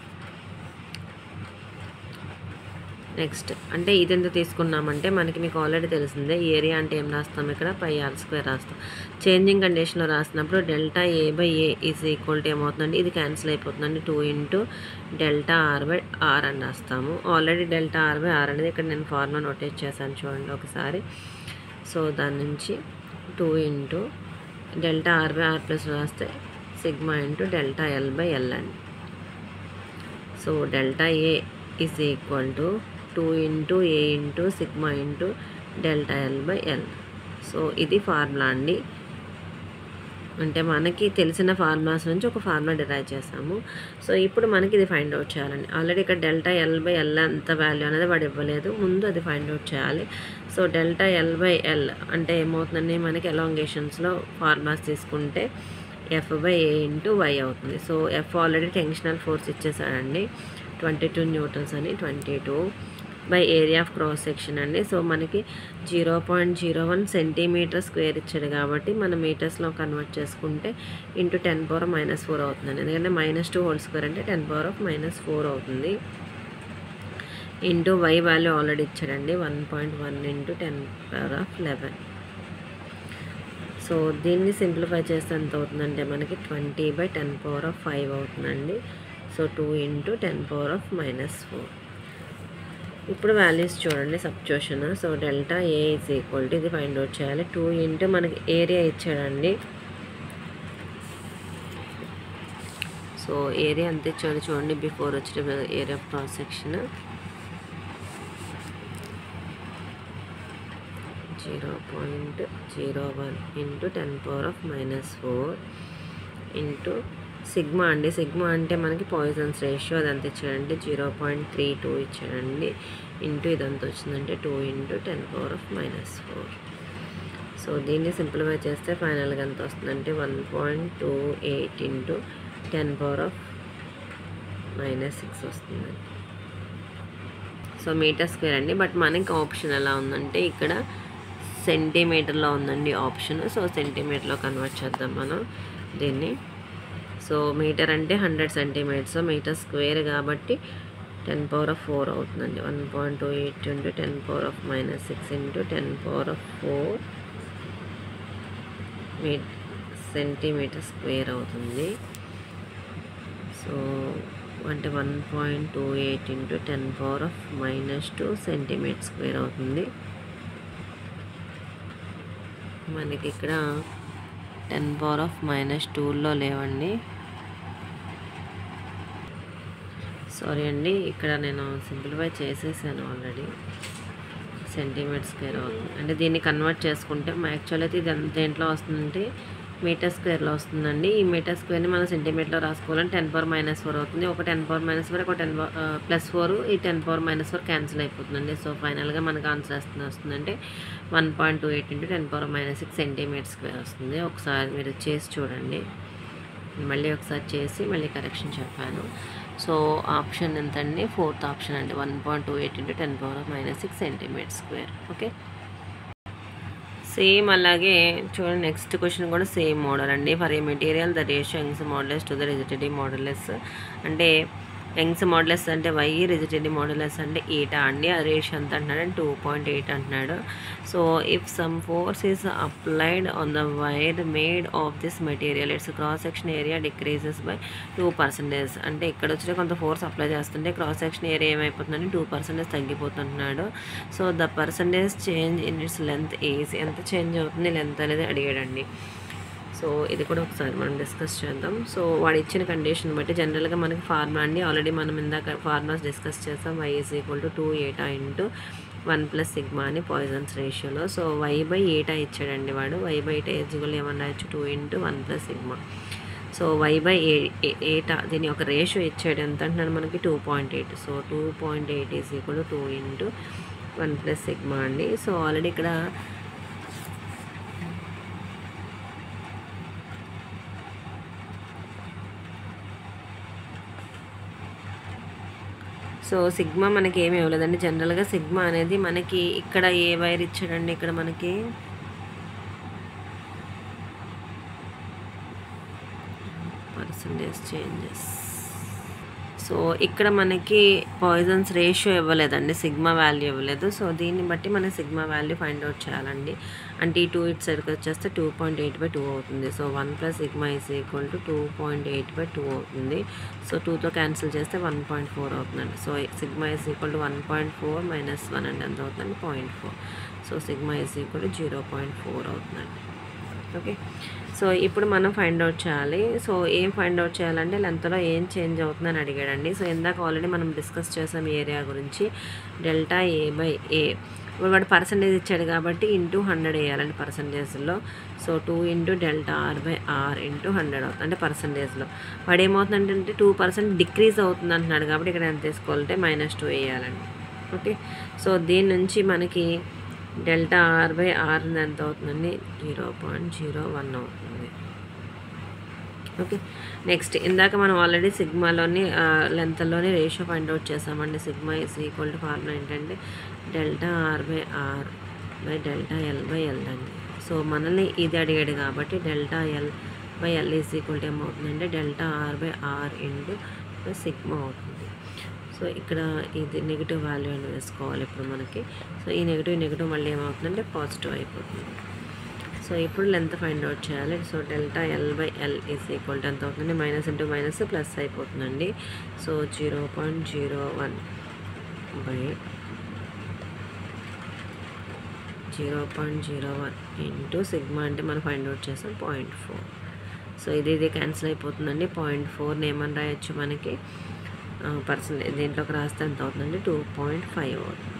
నెక్స్ట్ అంటే ఇది ఎంత తీసుకున్నామంటే మనకి మీకు ఆల్రెడీ తెలిసిందే ఏరియా అంటే ఏం రాస్తాం ఇక్కడ పై ఆర్ స్క్వేర్ రాస్తాం చేంజింగ్ కండిషన్లో రాసినప్పుడు delta A by A is equal to ఏమవుతుందండి ఇది క్యాన్సిల్ అయిపోతుందండి two into delta R by R అని రాస్తాము already delta R by R అనేది ఇక్కడ నేను ఫార్ములా నోటేట్ చేశాను చూడండి ఒకసారి సో దాని నుంచి two into delta R by R plus రాస్తే sigma into delta L by L అండి so delta A is equal to two into A into sigma into delta L by L so ఇది formula అండి అంటే మనకి తెలిసిన formulas నుంచి ఒక formula derive చేసాము సో ఇప్పుడు మనకి ఇది ఫైండ్ అవుట్ చేయాలండి ఆల్రెడీ ఇక్కడ డెల్టా ఎల్ బై ఎల్ ఎంత వాల్యూ అనేది వాడు ఇవ్వలేదు ముందు అది ఫైండ్ అవుట్ చేయాలి so delta L by L అంటే ఏమవుతుందండి మనకి ఎలాంగేషన్స్లో ఫార్ములాస్ తీసుకుంటే F by A into Y అవుతుంది so F already tensional force ఇచ్చేసాడండి ట్వంటీ టూ న్యూటన్స్ అని twenty two by area of cross section అండి సో మనకి zero point zero one centimetre square ఇచ్చాడు కాబట్టి మనం మీటర్స్లో కన్వర్ట్ చేసుకుంటే into ten power minus four అవుతుందండి ఎందుకంటే మైనస్ టూ హోల్ స్క్వేర్ అంటే ten power of minus four అవుతుంది ఇంటూ వై వాల్యూ ఆల్రెడీ ఇచ్చాడండి one point one into ten power of eleven so దీన్ని సింప్లిఫై చేస్తే ఎంత అవుతుందంటే మనకి twenty by ten power of five అవుతుందండి so two into ten power of minus four ఇప్పుడు values చూడండి substitution so delta A is equal to ఇది find out చేయాలి టూ ఇంటూ మనకి ఏరియా ఇచ్చాడండి సో ఏరియా ఎంత ఇచ్చాడు చూడండి బిఫోర్ వచ్చిన area of cross section zero point zero one into ten power of minus four into sigma అండి sigma అంటే మనకి పాయిజన్స్ రేషియో అదంతా ఇచ్చాడంటే జీరో పాయింట్ త్రీ టూ ఇచ్చాడండి ఇంటూ ఇదంతా వచ్చిందంటే two into ten power of minus four so దీన్ని simplify చేస్తే ఫైనల్గా ఎంత వస్తుందంటే one point two eight into ten power of minus six వస్తుంది సో మీటర్ స్క్వేర్ అండి బట్ మనకి ఆప్షన్ ఎలా ఉందంటే ఇక్కడ సెంటీమీటర్లో ఉందండి ఆప్షన్ సో సెంటీమీటర్లో కన్వర్ట్ చేద్దాం మనం దీన్ని సో మీటర్ అంటే హండ్రెడ్ సెంటీమీటర్స్ మీటర్ స్క్వేర్ కాబట్టి టెన్ పవర్ ఆఫ్ ఫోర్ అవుతుందండి one point two eight into ten power of minus six into ten power of four మీ సెంటీమీటర్ స్క్వేర్ అవుతుంది సో అంటే one point two eight into ten power of minus two centimetre square అవుతుంది మనకి ఇక్కడ ten power of minus టూలో లేవండి sorry అండి ఇక్కడ నేను సింప్లిఫై చేసేసాను ఆల్రెడీ సెంటీమీటర్ స్క్వేర్ అవుతుంది అంటే దీన్ని కన్వర్ట్ చేసుకుంటే యాక్చువల్ అయితే ఇది ఎంత దేంట్లో వస్తుందంటే మీటర్ స్క్వేర్లో వస్తుందండి ఈ మీటర్ స్క్వేర్ని మనం సెంటీమీటర్లో రాసుకోవాలంటే టెన్ పవర్ మైనస్ ఫోర్ అవుతుంది ఒక టెన్ పవర్ మైనస్ ఫోర్ ఒక టెన్ ప్లస్ ఫోర్ ఈ ten power minus four cancel అయిపోతుందండి సో ఫైనల్గా మనకు ఆన్సర్ వస్తుంది వస్తుందంటే one point two eight into ten power minus six centimetre square వస్తుంది ఒకసారి మీరు చేసి చూడండి మళ్ళీ ఒకసారి చేసి మళ్ళీ కరెక్షన్ చెప్పాను సో ఆప్షన్ ఎంతండి ఫోర్త్ ఆప్షన్ అండి one point two eight into ten power of minus six centimetre square okay same అలాగే చూడండి నెక్స్ట్ క్వశ్చన్ కూడా సేమ్ మోడల్ అండి for a material the ratio Young's modulus to the rigidity modulus అంటే Young's మోడలెస్ అంటే why రిజిటెడ్ modulus అంటే eta అండి ఆ ratio ఎంత అంటున్నాడు టూ పాయింట్ ఎయిట్ అంటున్నాడు so if some force is applied on the wire made of this material its cross section area decreases by two percentage అంటే ఇక్కడ వచ్చి కొంత ఫోర్స్ అప్లై చేస్తుంటే క్రాస్ సెక్షన్ ఏరియా ఏమైపోతుందంటే టూ పర్సెంటేజ్ తగ్గిపోతుంటున్నాడు so the percentage change in its length is ఎంత change అవుతుంది length అనేది అడిగాడండి సో ఇది కూడా ఒకసారి మనం డిస్కస్ చేద్దాం సో వాడు ఇచ్చిన కండిషన్ బట్టి జనరల్గా మనకి ఫార్ములా అండి ఆల్రెడీ మనం ఇందాక ఫార్ములాస్ డిస్కస్ చేస్తాం Y is equal to two eta into one plus sigma అని పాయిజన్స్ రేషియోలో సో వై బై ఏటా ఇచ్చాడండి వాడు వై బై ఏటా ఈజ్వల్ ఏమన్నా ఇచ్చు two into one plus sigma so Y by A eta దీని ఒక ratio ఇచ్చాడు ఎంత అంటున్నాడు మనకి two point eight so two point eight is equal two into one plus sigma అండి సో ఆల్రెడీ ఇక్కడ సో సిగ్మా మనకి ఏమి ఇవ్వలేదండి జనరల్గా సిగ్మా అనేది మనకి ఇక్కడ ఏ వైర్ ఇచ్చాడండి ఇక్కడ మనకి పర్సంటేజ్ చేంజెస్ సో ఇక్కడ మనకి పాయిజన్స్ రేషియో ఇవ్వలేదండి సిగ్మా వాల్యూ ఇవ్వలేదు సో దీన్ని బట్టి మనం సిగ్మా వాల్యూ ఫైండ్ అవుట్ చేయాలండి అంటే ఈ టూ ఇట్ సైడ్కి వచ్చేస్తే two point eight by two అవుతుంది so one plus sigma is equal to two point eight by two అవుతుంది సో టూతో క్యాన్సిల్ చేస్తే వన్ పాయింట్ ఫోర్ అవుతుందండి so sigma is equal to one point four minus one అంటే ఎంత అవుతుందండి point four so sigma is equal to zero point four అవుతుందండి okay so ఇప్పుడు మనం ఫైండ్ అవుట్ చేయాలి సో ఏం ఫైండ్ అవుట్ చేయాలంటే లెంత్లో ఏం చేంజ్ అవుతుందని అడిగాడండి సో ఇందాక ఆల్రెడీ మనం డిస్కస్ చేసాం ఏరియా గురించి డెల్టా ఏ బై ఏ ఇప్పుడు వాడు పర్సంటేజ్ ఇచ్చాడు కాబట్టి ఇంటూ హండ్రెడ్ వేయాలండి పర్సంటేజ్లో so two into delta R by R into hundred అవుతుంది అంటే పర్సంటేజ్లో వాడు ఏమవుతుందంటే టూ పర్సెంట్ డిక్రీజ్ అవుతుంది అంటున్నాడు కాబట్టి ఇక్కడ ఎంత తీసుకోవాలంటే మైనస్ టూ వేయాలండి ఓకే సో దీని నుంచి మనకి డెల్టా ఆర్ బై ఆర్ ఎంత అవుతుందండి జీరో పాయింట్ జీరో వన్ అవుతుంది ఓకే నెక్స్ట్ ఇందాక మనం ఆల్రెడీ సిగ్మాలోని లెంత్లోని రేషియో ఫైండ్ అవుట్ చేసామండి sigma is equal to formula ఏంటంటే delta R by R by delta L by L అండి సో మనల్ని ఇది అడిగాడు కాబట్టి delta L by L is equal to ఏమవుతుందంటే delta R by R into sigma అవుతుంది so ఇక్కడ ఇది నెగిటివ్ వాల్యూ అని వేసుకోవాలి ఇప్పుడు మనకి సో ఈ నెగిటివ్ నెగిటివ్ మళ్ళీ ఏమవుతుందంటే పాజిటివ్ అయిపోతుంది సో ఇప్పుడు లెంత్ ఫైండ్ అవుట్ చేయాలి so delta L by L is equal to ఎంత అవుతుంది మైనస్ ఇంటూ మైనస్ ప్లస్ అయిపోతుందండి so zero point zero one by zero point zero one into sigma అంటే మనం ఫైండ్ అవుట్ చేసాం point four so ఇది ఇది cancel అయిపోతుందండి పాయింట్ ఫోర్ని ఏమని రాయొచ్చు మనకి పర్సెంటేజ్ దీంట్లోకి రాస్తే ఎంత అవుతుందండి టూ పాయింట్ ఫైవ్ అవుతుంది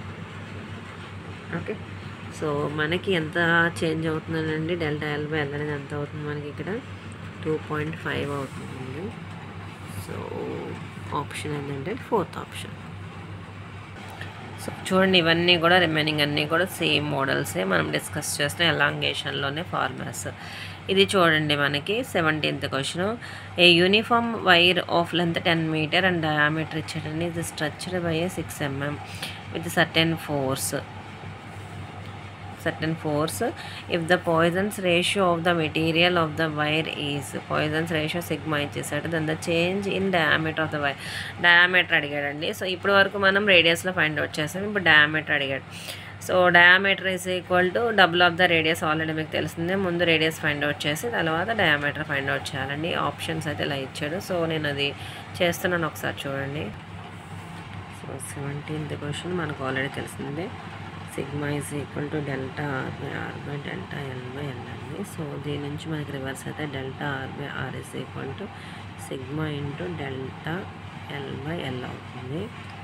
ఓకే సో మనకి ఎంత చేంజ్ అవుతుందండి డెల్టా ఎల్ బై ఎల్ అనేది ఎంత అవుతుంది మనకి ఇక్కడ టూ పాయింట్ ఫైవ్ అవుతుందండి సో ఆప్షన్ ఏంటంటే ఫోర్త్ ఆప్షన్ సో చూడండి ఇవన్నీ కూడా రిమైనింగ్ అన్నీ కూడా సేమ్ మోడల్సే మనం డిస్కస్ చేసిన ఎలాంగేషన్లోనే ఫార్మాస్ ఇది చూడండి మనకి seventeenth question a uniform wire of length ten metre and diameter ఇచ్చాడండి ఇది stretched by a six mm with certain force certain force if the Poisson's ratio of the material of the wire is Poisson's ratio sigma ఇచ్చేసాడు then the change in diameter of the wire diameter అడిగాడండి so ఇప్పటి వరకు మనం రేడియస్లో find out చేసాం ఇప్పుడు diameter అడిగాడు so diameter is equal to double of the radius already మీకు తెలిసిందే ముందు రేడియస్ ఫైండ్ అవుట్ చేసి తర్వాత డయామీటర్ ఫైండ్ అవుట్ చేయాలండి ఆప్షన్స్ అయితే ఇలా ఇచ్చాడు సో నేను అది చేస్తున్నాను ఒకసారి చూడండి సో సెవెంటీన్త్ క్వశ్చన్ మనకు ఆల్రెడీ తెలిసిందే sigma is equal to delta R by R by delta L by L అండి సో దీని నుంచి మనకి రివర్స్ అయితే delta R by R is equal to sigma into delta L by L అవుతుంది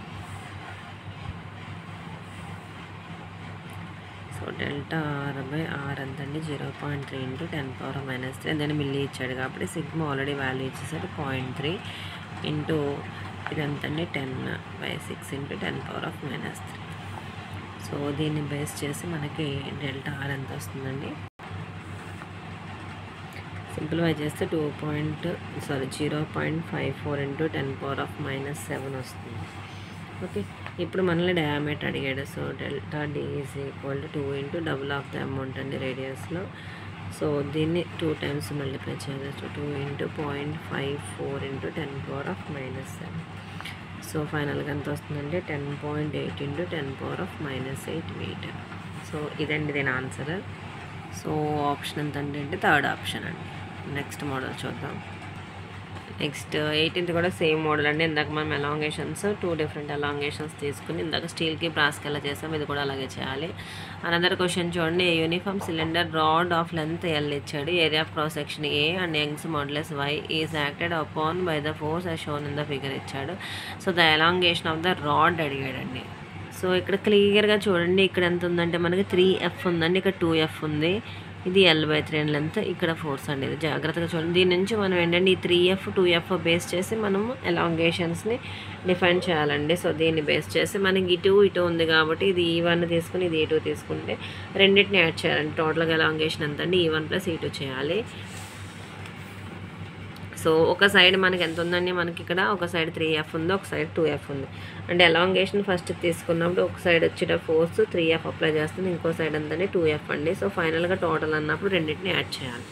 so delta R by R ఎంతండి zero point three into ten power minus three దాన్ని milli ఇచ్చాడు కాబట్టి సిగ్మా ఆల్రెడీ వాల్యూ ఇచ్చేసాడు point three into ఇది ఎంతండి ten by six into ten power of minus three so దీన్ని base చేసి మనకి డెల్టా ఆర్ ఎంత వస్తుందండి సింప్లిఫై చేస్తే two point sorry zero point five four into ten power of minus seven వస్తుంది ఓకే ఇప్పుడు మనల్ని డయామీటర్ అడిగాడు so delta D is equal to two into double of the amount అండి రేడియస్లో సో దీన్ని టూ టైమ్స్ మల్టిప్లై చేయాలి so two into point five four into ten power of minus seven so ఫైనల్గా ఎంత వస్తుందంటే ten point eight into ten power of minus eight metre so ఇదండి దీని answer so option ఎంత అంటే third option అండి next model చూద్దాం next eighteenth కూడా సేమ్ మోడల్ అండి ఇందాక మనం ఎలాంగేషన్స్ టూ డిఫరెంట్ ఎలాంగేషన్స్ తీసుకుని ఇందాక స్టీల్కి బ్రాస్కి ఎలా చేసాం ఇది కూడా అలాగే చేయాలి అనదర్ క్వశ్చన్ చూడండి a uniform cylinder rod of length L ఇచ్చాడు area of cross section A and Young's modulus Y is acted upon by the force as shown in the figure ఇచ్చాడు so the elongation of the rod అడిగాడండి so ఇక్కడ క్లియర్గా చూడండి ఇక్కడ ఎంత ఉందంటే మనకి త్రీ ఎఫ్ ఉందండి ఇక్కడ టూ ఎఫ్ ఉంది ఇది L by three and length ఇక్కడ ఫోర్స్ అండి ఇది జాగ్రత్తగా చూడండి దీని నుంచి మనం ఏంటంటే ఈ three F two F base చేసి మనము ఎలాంగేషన్స్ని డిఫైన్ చేయాలండి సో దీన్ని బేస్ చేసి మనకి ఇటు ఇటు ఉంది కాబట్టి ఇది ఈ వన్ తీసుకుని ఇది ఈ టూ తీసుకుంటే రెండింటిని యాడ్ చేయాలండి టోటల్గా ఎలాంగేషన్ ఎంత అండి E one plus E two చేయాలి సో ఒక సైడ్ మనకి ఎంత ఉందండి మనకి ఇక్కడ ఒక సైడ్ త్రీ ఎఫ్ ఉంది ఒక సైడ్ టూ ఎఫ్ ఉంది అంటే ఎలాంగేషన్ ఫస్ట్ తీసుకున్నప్పుడు ఒక సైడ్ వచ్చేట ఫోర్స్ త్రీ ఎఫ్ అప్లై చేస్తుంది ఇంకో సైడ్ ఎంతండి టూ ఎఫ్ అండి సో ఫైనల్గా టోటల్ అన్నప్పుడు రెండింటిని యాడ్ చేయాలి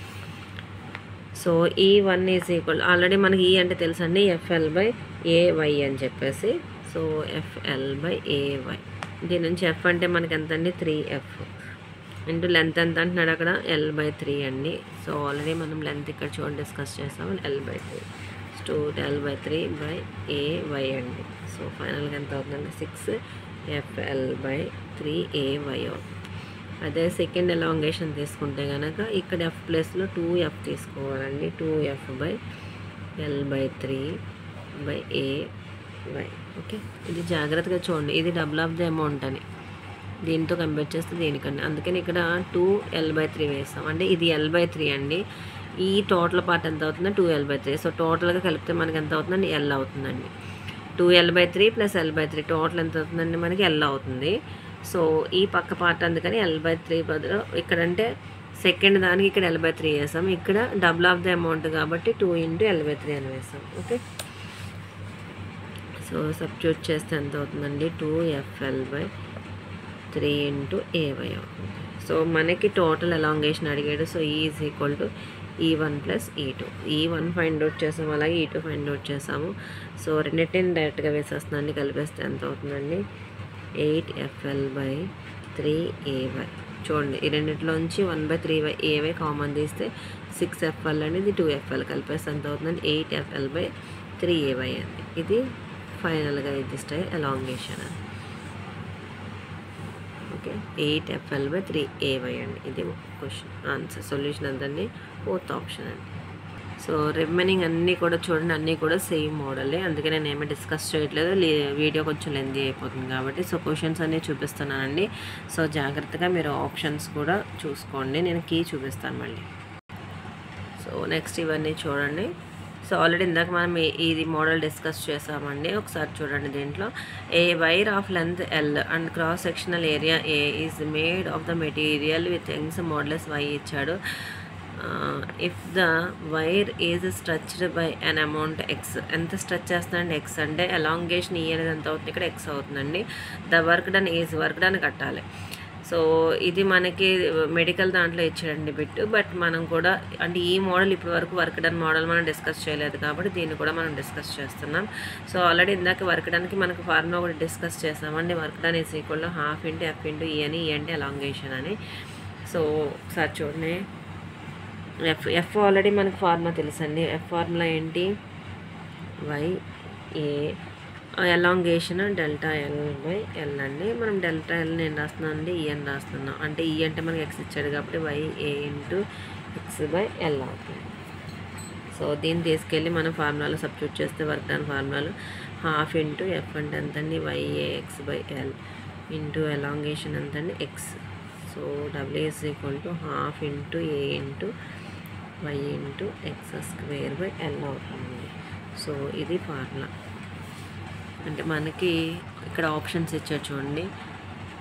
సో ఈ వన్ ఈజ్ ఈక్వల్ ఆల్రెడీ మనకి ఈ అంటే తెలుసండి ఎఫ్ఎల్ బై ఏవై అని చెప్పేసి సో ఎఫ్ఎల్ బై ఏవై దీని నుంచి ఎఫ్ అంటే మనకి ఎంత అండి త్రీ ఎఫ్ ఇంటూ లెంత్ ఎంత అంటున్నాడు అక్కడ ఎల్ బై త్రీ అండి సో ఆల్రెడీ మనం లెంత్ ఇక్కడ చూడండి డిస్కస్ చేసాం L by three two L by three by A Y అండి సో ఫైనల్గా ఎంత అవుతుందండి six FL by three A Y అవుతుంది అదే సెకండ్ ఎలాంగేషన్ తీసుకుంటే కనుక ఇక్కడ ఎఫ్ ప్లస్లో టూ ఎఫ్ తీసుకోవాలండి two F by L by three by A Y okay ఇది జాగ్రత్తగా చూడండి ఇది డబుల్ ఆఫ్ ది అమౌంట్ అని దీంతో కంపేర్ చేస్తే దీనికండి అందుకని ఇక్కడ టూ ఎల్ బై త్రీ వేస్తాం అంటే ఇది ఎల్ బై త్రీ అండి ఈ టోటల్ పార్ట్ ఎంత అవుతుందో two L by three so టోటల్గా కలిపితే మనకి ఎంత అవుతుందండి ఎల్ అవుతుందండి two L by three plus L by three total ఎంత అవుతుందండి మనకి ఎల్ అవుతుంది సో ఈ పక్క పార్ట్ అందుకని ఎల్ బై త్రీ బదులు ఇక్కడంటే సెకండ్ దానికి ఇక్కడ ఎల్ బై త్రీ వేసాం ఇక్కడ డబుల్ ఆఫ్ ద అమౌంట్ కాబట్టి two into L by three అని వేసాం ఓకే సో సబ్స్టిట్యూట్ చేస్తే ఎంత అవుతుందండి two FL by three into AY అవుతుంది సో మనకి టోటల్ ఎలాంగేషన్ అడిగాడు so E is equal to E one plus E two E one find out చేసాము అలాగే ఈ టూ ఫైండ్ అవుట్ చేసాము సో రెండింటిని డైరెక్ట్గా వేసేస్తున్నాండి కలిపేస్తే ఎంత అవుతుందండి eight FL by three AY చూడండి ఈ రెండింటిలోంచి one by three Y AY common తీస్తే సిక్స్ ఎఫ్ఎల్ అనేది టూ ఎఫ్ఎల్ కలిపేస్తే ఎంత అవుతుందండి eight FL by three AY అండి ఇది ఫైనల్గా ఇది స్టై ఎలాంగేషన్ అని okay eight FL by three AY అండి ఇది క్వశ్చన్ ఆన్సర్ సొల్యూషన్ అంతండి ఫోర్త్ ఆప్షన్ అండి సో రిమైనింగ్ అన్నీ కూడా చూడండి అన్నీ కూడా సేమ్ మోడలే అందుకే నేను ఏమీ డిస్కస్ చేయట్లేదు లే- వీడియో కొంచెం లెందీ అయిపోతుంది కాబట్టి సో క్వశ్చన్స్ అన్నీ చూపిస్తున్నానండి సో జాగ్రత్తగా మీరు ఆప్షన్స్ కూడా చూసుకోండి నేను కీ చూపిస్తాను మళ్ళీ సో నెక్స్ట్ ఇవన్నీ చూడండి సో ఆల్రెడీ ఇందాక మనం ఈ- ఇది మోడల్ డిస్కస్ చేసామండి ఒకసారి చూడండి దీంట్లో a wire of length L and cross sectional area A is made of the material with Young's modulus Y ఇచ్చాడు if the wire is stretched by an amount X ఎంత స్ట్రెచ్ చేస్తుందండి X అంటే elongation E అనేది ఎంత అవుతుంది ఇక్కడ X అవుతుందండి the work done is work done కట్టాలి సో ఇది మనకి మెడికల్ దాంట్లో ఇచ్చాడండి బిట్ బట్ మనం కూడా అంటే ఈ మోడల్ ఇప్పటి వరకు వర్క్ డన్ మోడల్ మనం డిస్కస్ చేయలేదు కాబట్టి దీన్ని కూడా మనం డిస్కస్ చేస్తున్నాం సో ఆల్రెడీ ఇందాక వర్క్ డన్కి మనకు ఫార్ములా కూడా డిస్కస్ చేసామండి work done is equal half into F into E అని ఈ అంటే ఎలాంగేషన్ అని సో ఒకసారి చూడండి ఎఫ్ ఎఫ్ ఆల్రెడీ మనకు ఫార్ములా తెలుసండి ఎఫ్ ఫార్ములా ఏంటి Y A elongation delta L by L అండి మనం డెల్టా ఎల్ నేను రాస్తున్నాను అండి ఈ అని రాస్తున్నాం అంటే ఈ అంటే మనకి ఎక్స్ ఇచ్చాడు కాబట్టి Y A into X by L అవుతుంది సో దీన్ని తీసుకెళ్ళి మనం ఫార్ములాలో సబ్స్టిట్యూట్ చేస్తే వర్క్ డన్ ఫార్ములాలు హాఫ్ ఇంటూ ఎఫ్ అంటే ఎంతండి YA X by L into elongation ఎంతండి X so W is equal to half into A into Y into X square by L అవుతుంది సో ఇది ఫార్ములా అంటే మనకి ఇక్కడ ఆప్షన్స్ ఇచ్చారు చూడండి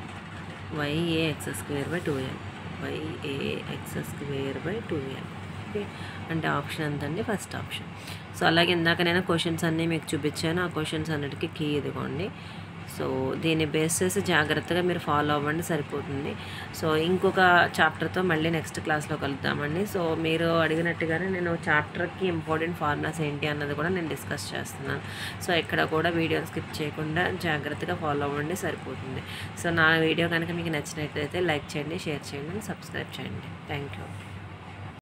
YA X square by two L YA X square by two L okay అంటే option ఎంతండి first option so అలాగే ఇందాక నేను క్వశ్చన్స్ అన్నీ మీకు చూపించాను ఆ క్వశ్చన్స్ అన్నిటికీ కీ ఇదిగోండి సో దీన్ని బేస్ చేసి జాగ్రత్తగా మీరు ఫాలో అవ్వండి సరిపోతుంది సో ఇంకొక చాప్టర్తో మళ్ళీ నెక్స్ట్ క్లాస్లో కలుద్దామండి సో మీరు అడిగినట్టుగానే నేను చాప్టర్కి ఇంపార్టెంట్ ఫార్ములాస్ ఏంటి అన్నది కూడా నేను డిస్కస్ చేస్తున్నాను సో ఇక్కడ కూడా వీడియోని స్కిప్ చేయకుండా జాగ్రత్తగా ఫాలో అవ్వండి సరిపోతుంది సో నా వీడియో కనుక మీకు నచ్చినట్లయితే లైక్ చేయండి షేర్ చేయండి సబ్స్క్రైబ్ చేయండి థ్యాంక్ యూ